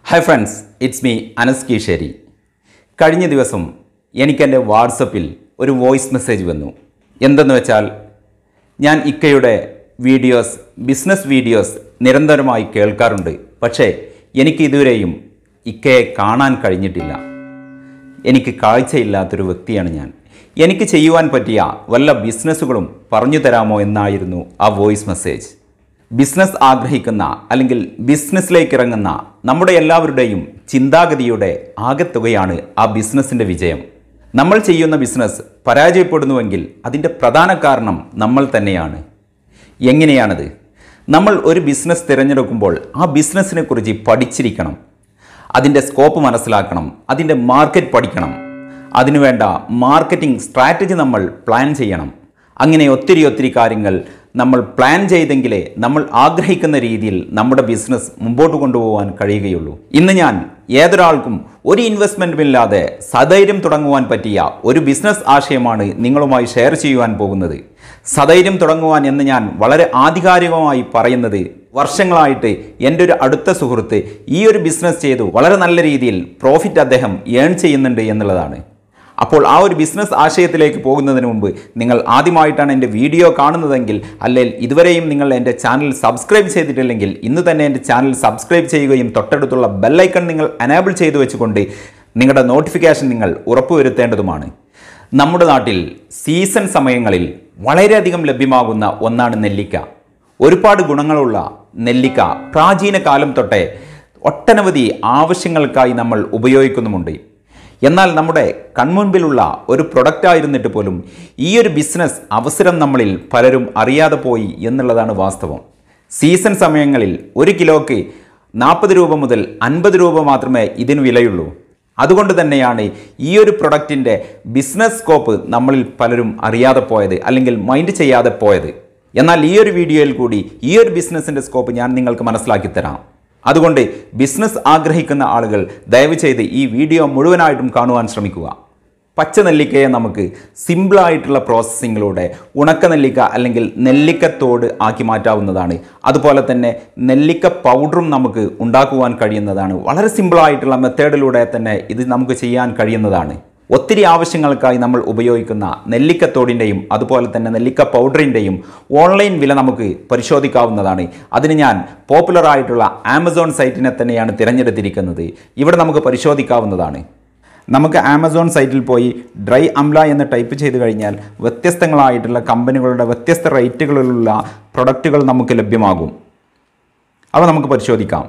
hi friends it's me Anas Keeshery കഴിഞ്ഞ ദിവസം എനിക്കെൻ്റെ വാട്സപ്പിൽ ഒരു വോയിസ് മെസ്സേജ് വന്നു എന്തെന്ന് വെച്ചാൽ ഞാൻ ഇക്കയുടെ വീഡിയോസ് ബിസിനസ് വീഡിയോസ് നിരന്തരമായി കേൾക്കാറുണ്ട് പക്ഷേ എനിക്ക് ഇതുവരെയും ഇക്കയെ കാണാൻ കഴിഞ്ഞിട്ടില്ല എനിക്ക് കാഴ്ചയില്ലാത്തൊരു വ്യക്തിയാണ് ഞാൻ എനിക്ക് ചെയ്യുവാൻ പറ്റിയ വല്ല ബിസിനസ്സുകളും പറഞ്ഞു തരാമോ എന്നായിരുന്നു ആ വോയിസ് മെസ്സേജ് ബിസിനസ് ആഗ്രഹിക്കുന്ന അല്ലെങ്കിൽ ബിസിനസ്സിലേക്ക് ഇറങ്ങുന്ന നമ്മുടെ എല്ലാവരുടെയും ചിന്താഗതിയുടെ ആകെത്തുകയാണ് ആ ബിസിനസ്സിൻ്റെ വിജയം നമ്മൾ ചെയ്യുന്ന ബിസിനസ് പരാജയപ്പെടുന്നുവെങ്കിൽ അതിൻ്റെ പ്രധാന കാരണം നമ്മൾ തന്നെയാണ് എങ്ങനെയാണത് നമ്മൾ ഒരു ബിസിനസ് തിരഞ്ഞെടുക്കുമ്പോൾ ആ ബിസിനസ്സിനെ കുറിച്ച് പഠിച്ചിരിക്കണം അതിൻ്റെ സ്കോപ്പ് മനസ്സിലാക്കണം അതിൻ്റെ മാർക്കറ്റ് പഠിക്കണം അതിനുവേണ്ട മാർക്കറ്റിംഗ് സ്ട്രാറ്റജി നമ്മൾ പ്ലാൻ ചെയ്യണം അങ്ങനെ ഒത്തിരി ഒത്തിരി കാര്യങ്ങൾ നമ്മൾ പ്ലാൻ ചെയ്തെങ്കിലേ നമ്മൾ ആഗ്രഹിക്കുന്ന രീതിയിൽ നമ്മുടെ ബിസിനസ് മുമ്പോട്ട് കൊണ്ടുപോകാൻ കഴിയുകയുള്ളൂ ഇന്ന് ഞാൻ ഏതൊരാൾക്കും ഒരു ഇൻവെസ്റ്റ്മെൻറ്റും ഇല്ലാതെ സധൈര്യം തുടങ്ങുവാൻ പറ്റിയ ഒരു ബിസിനസ് ആശയമാണ് നിങ്ങളുമായി ഷെയർ ചെയ്യുവാൻ പോകുന്നത് സധൈര്യം തുടങ്ങുവാൻ എന്ന് ഞാൻ വളരെ ആധികാരികമായി പറയുന്നത് വർഷങ്ങളായിട്ട് എൻ്റെ ഒരു അടുത്ത സുഹൃത്ത് ഈ ഒരു ബിസിനസ് ചെയ്തു വളരെ നല്ല രീതിയിൽ പ്രോഫിറ്റ് അദ്ദേഹം ഏൺ ചെയ്യുന്നുണ്ട് എന്നുള്ളതാണ് അപ്പോൾ ആ ഒരു ബിസിനസ് ആശയത്തിലേക്ക് പോകുന്നതിന് മുമ്പ് നിങ്ങൾ ആദ്യമായിട്ടാണ് എൻ്റെ വീഡിയോ കാണുന്നതെങ്കിൽ അല്ലെങ്കിൽ ഇതുവരെയും നിങ്ങൾ എൻ്റെ ചാനൽ സബ്സ്ക്രൈബ് ചെയ്തിട്ടില്ലെങ്കിൽ ഇന്ന് തന്നെ എൻ്റെ ചാനൽ സബ്സ്ക്രൈബ് ചെയ്യുകയും തൊട്ടടുത്തുള്ള ബെല്ലൈക്കൺ നിങ്ങൾ അനേബിൾ ചെയ്തു വെച്ചുകൊണ്ട് നിങ്ങളുടെ നോട്ടിഫിക്കേഷൻ നിങ്ങൾ ഉറപ്പുവരുത്തേണ്ടതുമാണ് നമ്മുടെ നാട്ടിൽ സീസൺ സമയങ്ങളിൽ വളരെയധികം ലഭ്യമാകുന്ന ഒന്നാണ് നെല്ലിക്ക ഒരുപാട് ഗുണങ്ങളുള്ള നെല്ലിക്ക പ്രാചീന കാലം തൊട്ടേ ഒട്ടനവധി ആവശ്യങ്ങൾക്കായി നമ്മൾ ഉപയോഗിക്കുന്നുമുണ്ട് എന്നാൽ നമ്മുടെ കൺമുൻപിലുള്ള ഒരു പ്രൊഡക്റ്റ് ആയിരുന്നിട്ട് പോലും ഈ ഒരു ബിസിനസ് അവസരം നമ്മളിൽ പലരും അറിയാതെ പോയി എന്നുള്ളതാണ് വാസ്തവം സീസൺ സമയങ്ങളിൽ ഒരു കിലോയ്ക്ക് നാൽപ്പത് രൂപ മുതൽ അൻപത് രൂപ മാത്രമേ ഇതിന് വിലയുള്ളൂ അതുകൊണ്ട് തന്നെയാണ് ഈ ഒരു പ്രൊഡക്റ്റിൻ്റെ ബിസിനസ് സ്കോപ്പ് നമ്മളിൽ പലരും അറിയാതെ പോയത് അല്ലെങ്കിൽ മൈൻഡ് ചെയ്യാതെ പോയത് എന്നാൽ ഈ ഒരു വീഡിയോയിൽ കൂടി ഈ ഒരു ബിസിനസ്സിൻ്റെ സ്കോപ്പ് ഞാൻ നിങ്ങൾക്ക് മനസ്സിലാക്കി തരാം അതുകൊണ്ട് ബിസിനസ് ആഗ്രഹിക്കുന്ന ആളുകൾ ദയവ് ചെയ്ത് ഈ വീഡിയോ മുഴുവനായിട്ടും കാണുവാൻ ശ്രമിക്കുക പച്ച നെല്ലിക്കയെ നമുക്ക് സിമ്പിളായിട്ടുള്ള പ്രോസസ്സിങ്ങിലൂടെ ഉണക്ക നെല്ലിക്ക അല്ലെങ്കിൽ നെല്ലിക്കത്തോട് ആക്കി മാറ്റാവുന്നതാണ് അതുപോലെ തന്നെ നെല്ലിക്ക പൗഡറും നമുക്ക് ഉണ്ടാക്കുവാൻ കഴിയുന്നതാണ് വളരെ സിമ്പിളായിട്ടുള്ള മെത്തേഡിലൂടെ തന്നെ ഇത് നമുക്ക് ചെയ്യാൻ കഴിയുന്നതാണ് ഒത്തിരി ആവശ്യങ്ങൾക്കായി നമ്മൾ ഉപയോഗിക്കുന്ന നെല്ലിക്കത്തോടിൻ്റെയും അതുപോലെ തന്നെ നെല്ലിക്ക പൗഡറിൻ്റെയും ഓൺലൈൻ വില നമുക്ക് പരിശോധിക്കാവുന്നതാണ് അതിന് ഞാൻ പോപ്പുലർ ആയിട്ടുള്ള ആമസോൺ സൈറ്റിനെ തന്നെയാണ് തിരഞ്ഞെടുത്തിരിക്കുന്നത് ഇവിടെ നമുക്ക് പരിശോധിക്കാവുന്നതാണ് നമുക്ക് ആമസോൺ സൈറ്റിൽ പോയി ഡ്രൈ അംല എന്ന് ടൈപ്പ് ചെയ്ത് കഴിഞ്ഞാൽ വ്യത്യസ്തങ്ങളായിട്ടുള്ള കമ്പനികളുടെ വ്യത്യസ്ത റേറ്റുകളിലുള്ള പ്രൊഡക്റ്റുകൾ നമുക്ക് ലഭ്യമാകും അവ നമുക്ക് പരിശോധിക്കാം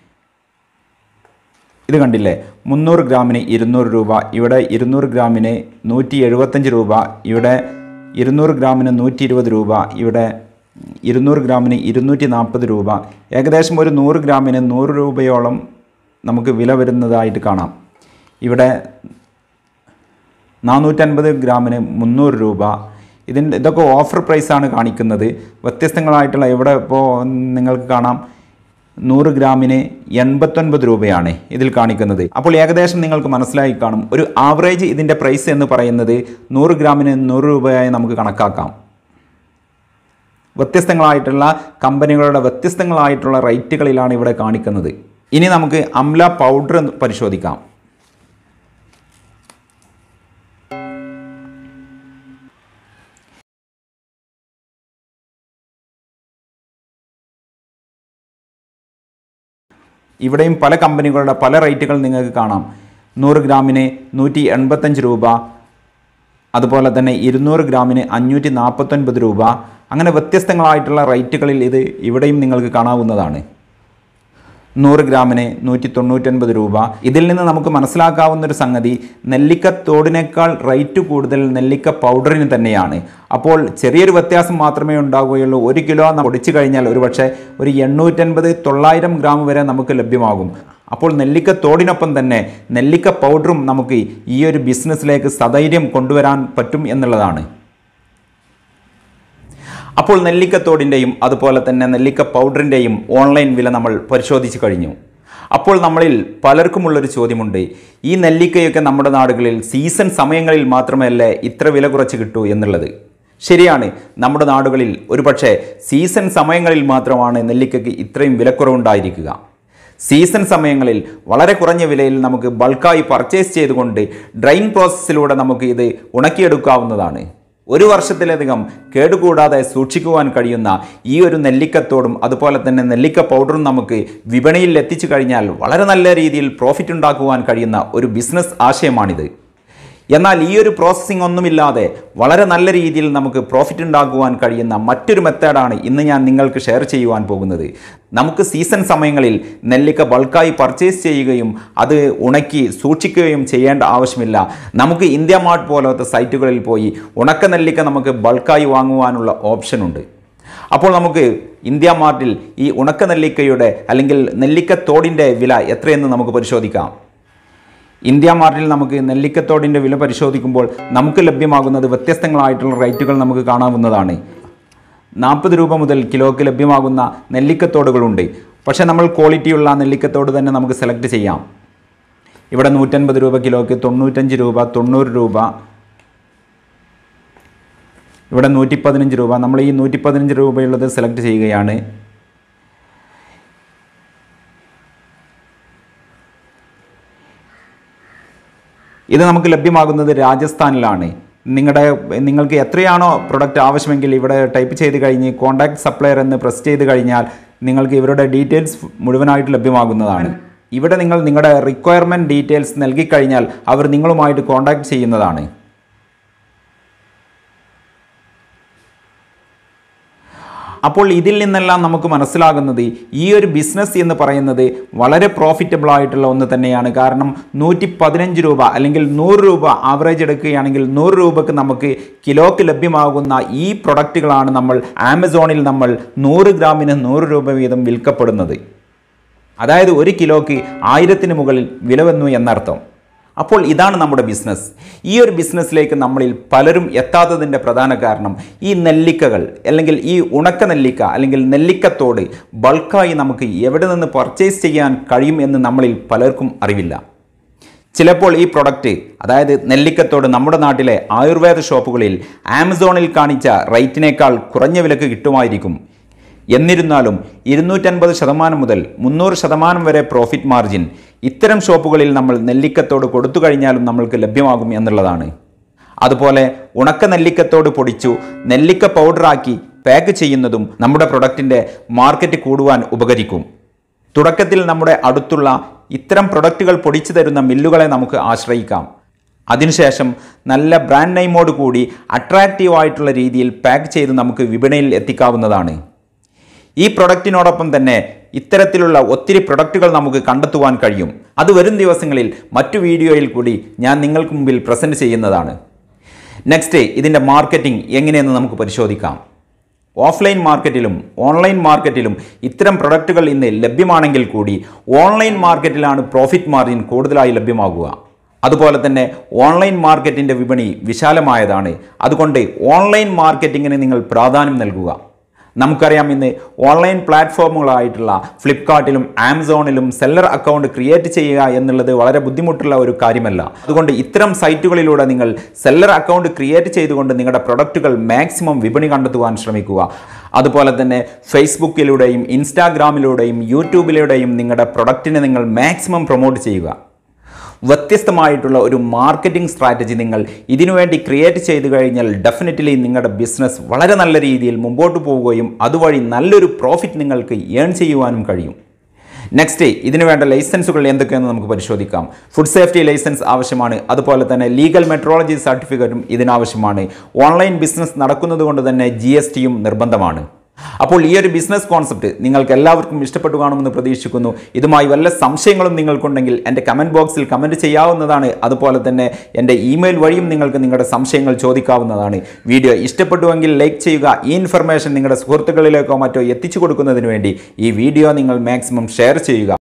ഇത് കണ്ടില്ലേ മുന്നൂറ് ഗ്രാമിന് ഇരുന്നൂറ് രൂപ ഇവിടെ ഇരുന്നൂറ് ഗ്രാമിന് നൂറ്റി എഴുപത്തഞ്ച് രൂപ ഇവിടെ ഇരുന്നൂറ് ഗ്രാമിന് നൂറ്റി ഇരുപത് രൂപ ഇവിടെ ഇരുന്നൂറ് ഗ്രാമിന് ഇരുന്നൂറ്റി നാൽപ്പത് രൂപ ഏകദേശം ഒരു നൂറ് ഗ്രാമിന് നൂറ് രൂപയോളം നമുക്ക് വില വരുന്നതായിട്ട് കാണാം ഇവിടെ നാനൂറ്റൻപത് ഗ്രാമിന് മുന്നൂറ് രൂപ ഇതിൻ്റെ ഇതൊക്കെ ഓഫർ പ്രൈസാണ് കാണിക്കുന്നത് വ്യത്യസ്തങ്ങളായിട്ടുള്ള ഇവിടെ ഇപ്പോൾ നിങ്ങൾക്ക് കാണാം നൂറ് ഗ്രാമിന് എൺപത്തൊൻപത് രൂപയാണ് ഇതിൽ കാണിക്കുന്നത് അപ്പോൾ ഏകദേശം നിങ്ങൾക്ക് മനസ്സിലായി കാണും ഒരു ആവറേജ് ഇതിൻ്റെ പ്രൈസ് എന്ന് പറയുന്നത് നൂറ് ഗ്രാമിന് നൂറ് രൂപയായി നമുക്ക് കണക്കാക്കാം വ്യത്യസ്തങ്ങളായിട്ടുള്ള കമ്പനികളുടെ വ്യത്യസ്തങ്ങളായിട്ടുള്ള റേറ്റുകളിലാണ് ഇവിടെ കാണിക്കുന്നത് ഇനി നമുക്ക് അംല പൗഡർ പരിശോധിക്കാം ഇവിടെയും പല കമ്പനികളുടെ പല റേറ്റുകൾ നിങ്ങൾക്ക് കാണാം നൂറ് ഗ്രാമിന് നൂറ്റി എൺപത്തഞ്ച് രൂപ അതുപോലെ തന്നെ ഇരുന്നൂറ് ഗ്രാമിന് അഞ്ഞൂറ്റി നാൽപ്പത്തൊൻപത് രൂപ അങ്ങനെ വ്യത്യസ്തങ്ങളായിട്ടുള്ള റേറ്റുകളിൽ ഇത് ഇവിടെയും നിങ്ങൾക്ക് കാണാവുന്നതാണ് നൂറ് ഗ്രാമിന് നൂറ്റി തൊണ്ണൂറ്റൊൻപത് രൂപ ഇതിൽ നിന്ന് നമുക്ക് മനസ്സിലാക്കാവുന്ന ഒരു സംഗതി നെല്ലിക്ക തോടിനേക്കാൾ റേറ്റ് കൂടുതൽ നെല്ലിക്ക പൗഡറിന് തന്നെയാണ് അപ്പോൾ ചെറിയൊരു വ്യത്യാസം മാത്രമേ ഉണ്ടാവുകയുള്ളൂ ഒരു കിലോ പൊടിച്ചു കഴിഞ്ഞാൽ ഒരുപക്ഷെ ഒരു എണ്ണൂറ്റൻപത് തൊള്ളായിരം ഗ്രാം വരെ നമുക്ക് ലഭ്യമാകും അപ്പോൾ നെല്ലിക്ക തോടിനൊപ്പം തന്നെ നെല്ലിക്ക പൗഡറും നമുക്ക് ഈ ഒരു ബിസിനസ്സിലേക്ക് സധൈര്യം കൊണ്ടുവരാൻ പറ്റും എന്നുള്ളതാണ് അപ്പോൾ നെല്ലിക്കത്തോടിൻ്റെയും അതുപോലെ തന്നെ നെല്ലിക്ക പൗഡറിൻ്റെയും ഓൺലൈൻ വില നമ്മൾ പരിശോധിച്ച് കഴിഞ്ഞു അപ്പോൾ നമ്മളിൽ പലർക്കുമുള്ളൊരു ചോദ്യമുണ്ട് ഈ നെല്ലിക്കയൊക്കെ നമ്മുടെ നാടുകളിൽ സീസൺ സമയങ്ങളിൽ മാത്രമല്ലേ ഇത്ര വില കുറച്ച് കിട്ടൂ എന്നുള്ളത് ശരിയാണ് നമ്മുടെ നാടുകളിൽ ഒരുപക്ഷെ സീസൺ സമയങ്ങളിൽ മാത്രമാണ് നെല്ലിക്കയ്ക്ക് ഇത്രയും വിലക്കുറവുണ്ടായിരിക്കുക സീസൺ സമയങ്ങളിൽ വളരെ കുറഞ്ഞ വിലയിൽ നമുക്ക് ബൾക്കായി പർച്ചേസ് ചെയ്തുകൊണ്ട് ഡ്രൈൻ പ്രോസസ്സിലൂടെ നമുക്ക് ഇത് ഉണക്കിയെടുക്കാവുന്നതാണ് ഒരു വർഷത്തിലധികം കേടുകൂടാതെ സൂക്ഷിക്കുവാൻ കഴിയുന്ന ഈ ഒരു നെല്ലിക്കത്തോടും അതുപോലെ തന്നെ നെല്ലിക്ക പൗഡറും നമുക്ക് വിപണിയിൽ എത്തിച്ചു കഴിഞ്ഞാൽ വളരെ നല്ല രീതിയിൽ പ്രോഫിറ്റ് ഉണ്ടാക്കുവാൻ കഴിയുന്ന ഒരു ബിസിനസ് ആശയമാണിത് എന്നാൽ ഈ ഒരു പ്രോസസ്സിംഗ് ഒന്നുമില്ലാതെ വളരെ നല്ല രീതിയിൽ നമുക്ക് പ്രോഫിറ്റ് ഉണ്ടാക്കുവാൻ കഴിയുന്ന മറ്റൊരു മെത്തേഡാണ് ഇന്ന് ഞാൻ നിങ്ങൾക്ക് ഷെയർ ചെയ്യുവാൻ പോകുന്നത് നമുക്ക് സീസൺ സമയങ്ങളിൽ നെല്ലിക്ക ബൾക്കായി പർച്ചേസ് ചെയ്യുകയും അത് ഉണക്കി സൂക്ഷിക്കുകയും ചെയ്യേണ്ട ആവശ്യമില്ല നമുക്ക് ഇന്ത്യ മാർട്ട് പോലത്തെ സൈറ്റുകളിൽ പോയി ഉണക്ക നെല്ലിക്ക നമുക്ക് ബൾക്കായി വാങ്ങുവാനുള്ള ഓപ്ഷനുണ്ട് അപ്പോൾ നമുക്ക് ഇന്ത്യ മാർട്ടിൽ ഈ ഉണക്ക നെല്ലിക്കയുടെ അല്ലെങ്കിൽ നെല്ലിക്കത്തോടിൻ്റെ വില എത്രയെന്ന് നമുക്ക് പരിശോധിക്കാം ഇന്ത്യ മാർട്ടിൽ നമുക്ക് നെല്ലിക്കത്തോടിൻ്റെ വില പരിശോധിക്കുമ്പോൾ നമുക്ക് ലഭ്യമാകുന്നത് വ്യത്യസ്തങ്ങളായിട്ടുള്ള റേറ്റുകൾ നമുക്ക് കാണാവുന്നതാണ് നാൽപ്പത് രൂപ മുതൽ കിലോയ്ക്ക് ലഭ്യമാകുന്ന നെല്ലിക്കത്തോടുകളുണ്ട് പക്ഷേ നമ്മൾ ക്വാളിറ്റിയുള്ള നെല്ലിക്കത്തോട് തന്നെ നമുക്ക് സെലക്ട് ചെയ്യാം ഇവിടെ നൂറ്റൻപത് രൂപ കിലോയ്ക്ക് തൊണ്ണൂറ്റഞ്ച് രൂപ തൊണ്ണൂറ് രൂപ ഇവിടെ നൂറ്റി പതിനഞ്ച് രൂപ നമ്മൾ ഈ നൂറ്റി പതിനഞ്ച് രൂപയുള്ളത് സെലക്ട് ചെയ്യുകയാണ് ഇത് നമുക്ക് ലഭ്യമാകുന്നത് രാജസ്ഥാനിലാണ് നിങ്ങളുടെ നിങ്ങൾക്ക് എത്രയാണോ പ്രൊഡക്റ്റ് ആവശ്യമെങ്കിൽ ഇവിടെ ടൈപ്പ് ചെയ്ത് കഴിഞ്ഞ് കോൺടാക്ട് സപ്ലയർ എന്ന് പ്രസ് ചെയ്ത് കഴിഞ്ഞാൽ നിങ്ങൾക്ക് ഇവരുടെ ഡീറ്റെയിൽസ് മുഴുവനായിട്ട് ലഭ്യമാകുന്നതാണ് ഇവിടെ നിങ്ങൾ നിങ്ങളുടെ റിക്വയർമെൻറ്റ് ഡീറ്റെയിൽസ് നൽകിക്കഴിഞ്ഞാൽ അവർ നിങ്ങളുമായിട്ട് കോൺടാക്ട് ചെയ്യുന്നതാണ് അപ്പോൾ ഇതിൽ നിന്നെല്ലാം നമുക്ക് മനസ്സിലാകുന്നത് ഈ ഒരു ബിസിനസ് എന്ന് പറയുന്നത് വളരെ പ്രോഫിറ്റബിൾ ആയിട്ടുള്ള ഒന്ന് തന്നെയാണ് കാരണം നൂറ്റി പതിനഞ്ച് രൂപ അല്ലെങ്കിൽ നൂറ് രൂപ ആവറേജ് എടുക്കുകയാണെങ്കിൽ നൂറ് രൂപക്ക് നമുക്ക് കിലോക്ക് ലഭ്യമാകുന്ന ഈ പ്രൊഡക്റ്റുകളാണ് നമ്മൾ ആമസോണിൽ നമ്മൾ നൂറ് ഗ്രാമിന് നൂറ് രൂപ വീതം വിൽക്കപ്പെടുന്നത് അതായത് ഒരു കിലോക്ക് ആയിരത്തിന് മുകളിൽ വില വന്നു എന്നർത്ഥം അപ്പോൾ ഇതാണ് നമ്മുടെ ബിസിനസ് ഈ ഒരു ബിസിനസ്സിലേക്ക് നമ്മളിൽ പലരും എത്താത്തതിൻ്റെ പ്രധാന കാരണം ഈ നെല്ലിക്കകൾ അല്ലെങ്കിൽ ഈ ഉണക്ക നെല്ലിക്ക അല്ലെങ്കിൽ നെല്ലിക്കത്തോട് ബൾക്കായി നമുക്ക് എവിടെ നിന്ന് പർച്ചേസ് ചെയ്യാൻ കഴിയും എന്ന് നമ്മളിൽ പലർക്കും അറിവില്ല ചിലപ്പോൾ ഈ പ്രൊഡക്റ്റ് അതായത് നെല്ലിക്കത്തോട് നമ്മുടെ നാട്ടിലെ ആയുർവേദ ഷോപ്പുകളിൽ ആമസോണിൽ കാണിച്ച റേറ്റിനേക്കാൾ കുറഞ്ഞ വിലക്ക് കിട്ടുമായിരിക്കും എന്നിരുന്നാലും ഇരുന്നൂറ്റൻപത് ശതമാനം മുതൽ മുന്നൂറ് ശതമാനം വരെ പ്രോഫിറ്റ് മാർജിൻ ഇത്തരം ഷോപ്പുകളിൽ നമ്മൾ നെല്ലിക്കത്തോട് കൊടുത്തു കഴിഞ്ഞാലും നമ്മൾക്ക് ലഭ്യമാകും എന്നുള്ളതാണ് അതുപോലെ ഉണക്ക നെല്ലിക്കത്തോട് പൊടിച്ചു നെല്ലിക്ക പൗഡറാക്കി പാക്ക് ചെയ്യുന്നതും നമ്മുടെ പ്രൊഡക്റ്റിൻ്റെ മാർക്കറ്റ് കൂടുവാൻ ഉപകരിക്കും തുടക്കത്തിൽ നമ്മുടെ അടുത്തുള്ള ഇത്തരം പ്രൊഡക്റ്റുകൾ പൊടിച്ചു തരുന്ന മില്ലുകളെ നമുക്ക് ആശ്രയിക്കാം അതിനുശേഷം നല്ല ബ്രാൻഡ് നെയിമോട് കൂടി അട്രാക്റ്റീവ് ആയിട്ടുള്ള രീതിയിൽ പാക്ക് ചെയ്ത് നമുക്ക് വിപണിയിൽ എത്തിക്കാവുന്നതാണ് ഈ പ്രൊഡക്റ്റിനോടൊപ്പം തന്നെ ഇത്തരത്തിലുള്ള ഒത്തിരി പ്രൊഡക്റ്റുകൾ നമുക്ക് കണ്ടെത്തുവാൻ കഴിയും അത് വരും ദിവസങ്ങളിൽ മറ്റു വീഡിയോയിൽ കൂടി ഞാൻ നിങ്ങൾക്ക് മുമ്പിൽ പ്രസൻറ്റ് ചെയ്യുന്നതാണ് നെക്സ്റ്റ് ഇതിൻ്റെ മാർക്കറ്റിംഗ് എങ്ങനെയെന്ന് നമുക്ക് പരിശോധിക്കാം ഓഫ്ലൈൻ മാർക്കറ്റിലും ഓൺലൈൻ മാർക്കറ്റിലും ഇത്തരം പ്രൊഡക്റ്റുകൾ ഇന്ന് ലഭ്യമാണെങ്കിൽ കൂടി ഓൺലൈൻ മാർക്കറ്റിലാണ് പ്രോഫിറ്റ് മാർജിൻ കൂടുതലായി ലഭ്യമാകുക അതുപോലെ തന്നെ ഓൺലൈൻ മാർക്കറ്റിൻ്റെ വിപണി വിശാലമായതാണ് അതുകൊണ്ട് ഓൺലൈൻ മാർക്കറ്റിങ്ങിന് നിങ്ങൾ പ്രാധാന്യം നൽകുക നമുക്കറിയാം ഇന്ന് ഓൺലൈൻ പ്ലാറ്റ്ഫോമുകളായിട്ടുള്ള ഫ്ലിപ്കാർട്ടിലും ആമസോണിലും സെല്ലർ അക്കൗണ്ട് ക്രിയേറ്റ് ചെയ്യുക എന്നുള്ളത് വളരെ ബുദ്ധിമുട്ടുള്ള ഒരു കാര്യമല്ല അതുകൊണ്ട് ഇത്തരം സൈറ്റുകളിലൂടെ നിങ്ങൾ സെല്ലർ അക്കൗണ്ട് ക്രിയേറ്റ് ചെയ്തുകൊണ്ട് നിങ്ങളുടെ പ്രൊഡക്റ്റുകൾ മാക്സിമം വിപണി കണ്ടെത്തുവാൻ ശ്രമിക്കുക അതുപോലെ തന്നെ ഫേസ്ബുക്കിലൂടെയും ഇൻസ്റ്റാഗ്രാമിലൂടെയും യൂട്യൂബിലൂടെയും നിങ്ങളുടെ പ്രൊഡക്റ്റിനെ നിങ്ങൾ മാക്സിമം പ്രൊമോട്ട് ചെയ്യുക വ്യത്യസ്തമായിട്ടുള്ള ഒരു മാർക്കറ്റിംഗ് സ്ട്രാറ്റജി നിങ്ങൾ ഇതിനുവേണ്ടി ക്രിയേറ്റ് ചെയ്തു കഴിഞ്ഞാൽ ഡെഫിനറ്റ്ലി നിങ്ങളുടെ ബിസിനസ് വളരെ നല്ല രീതിയിൽ മുമ്പോട്ട് പോവുകയും അതുവഴി നല്ലൊരു പ്രോഫിറ്റ് നിങ്ങൾക്ക് ഏൺ ചെയ്യുവാനും കഴിയും നെക്സ്റ്റ് ഇതിനു വേണ്ട ലൈസൻസുകൾ എന്തൊക്കെയെന്ന് നമുക്ക് പരിശോധിക്കാം ഫുഡ് സേഫ്റ്റി ലൈസൻസ് ആവശ്യമാണ് അതുപോലെ തന്നെ ലീഗൽ മെട്രോളജി സർട്ടിഫിക്കറ്റും ഇതിനാവശ്യമാണ് ഓൺലൈൻ ബിസിനസ് നടക്കുന്നത് കൊണ്ട് തന്നെ ജി നിർബന്ധമാണ് അപ്പോൾ ഈ ഒരു ബിസിനസ് കോൺസെപ്റ്റ് നിങ്ങൾക്ക് എല്ലാവർക്കും ഇഷ്ടപ്പെട്ടു കാണുമെന്ന് പ്രതീക്ഷിക്കുന്നു ഇതുമായി വല്ല സംശയങ്ങളും നിങ്ങൾക്കുണ്ടെങ്കിൽ എൻ്റെ കമൻറ്റ് ബോക്സിൽ കമൻറ്റ് ചെയ്യാവുന്നതാണ് അതുപോലെ തന്നെ എൻ്റെ ഇമെയിൽ വഴിയും നിങ്ങൾക്ക് നിങ്ങളുടെ സംശയങ്ങൾ ചോദിക്കാവുന്നതാണ് വീഡിയോ ഇഷ്ടപ്പെട്ടുവെങ്കിൽ ലൈക്ക് ചെയ്യുക ഈ ഇൻഫർമേഷൻ നിങ്ങളുടെ സുഹൃത്തുക്കളിലേക്കോ മറ്റോ എത്തിച്ചു കൊടുക്കുന്നതിന് വേണ്ടി ഈ വീഡിയോ നിങ്ങൾ മാക്സിമം ഷെയർ ചെയ്യുക